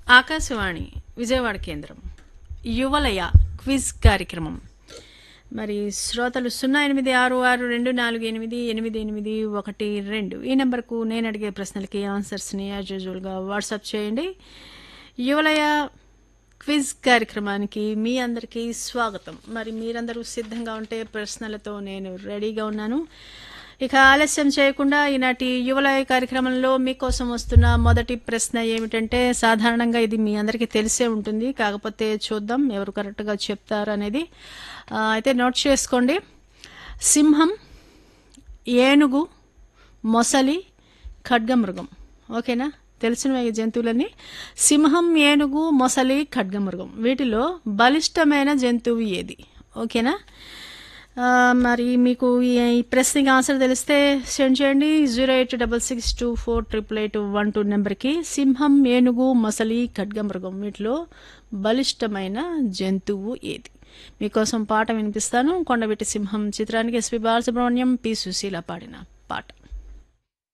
ఆకాశవాణి విజయవాడ కేంద్రం యువలయ క్విజ్ కార్యక్రమం మరి శ్రోతలు సున్నా ఎనిమిది ఆరు ఆరు రెండు నాలుగు ఎనిమిది ఎనిమిది ఎనిమిది ఒకటి రెండు ఈ నెంబర్కు నేను అడిగే ప్రశ్నలకి ఆన్సర్స్ని యాజ్ యూజువల్గా వాట్సాప్ చేయండి యువలయ క్విజ్ కార్యక్రమానికి మీ అందరికీ స్వాగతం మరి మీరందరూ సిద్ధంగా ఉంటే ప్రశ్నలతో నేను రెడీగా ఉన్నాను ఇక ఆలస్యం చేయకుండా ఈనాటి యువలయ కార్యక్రమంలో మీకోసం వస్తున్న మొదటి ప్రశ్న ఏమిటంటే సాధారణంగా ఇది మీ అందరికీ తెలిసే ఉంటుంది కాకపోతే చూద్దాం ఎవరు కరెక్ట్గా చెప్తారు అనేది ఆ, అయితే నోట్ చేసుకోండి సింహం ఏనుగు మొసలి ఖడ్గమృగం ఓకేనా తెలిసిన ఈ జంతువులన్నీ సింహం ఏనుగు మొసలి ఖడ్గమృగం వీటిలో బలిష్టమైన జంతువు ఏది ఓకేనా ఆ, మరి మీకు ఈ ఈ ప్రశ్నకి ఆన్సర్ తెలిస్తే సెండ్ చేయండి zero eight double six two four triple eight one two నెంబర్కి సింహం ఏనుగు మొసలి ఖడ్గమృగం వీటిలో బలిష్టమైన జంతువు ఏది మీకోసం పాట వినిపిస్తాను కొండవీటి సింహం చిత్రానికి ఎస్పి బాలసుబ్రహ్మణ్యం పి సుశీల పాడిన పాట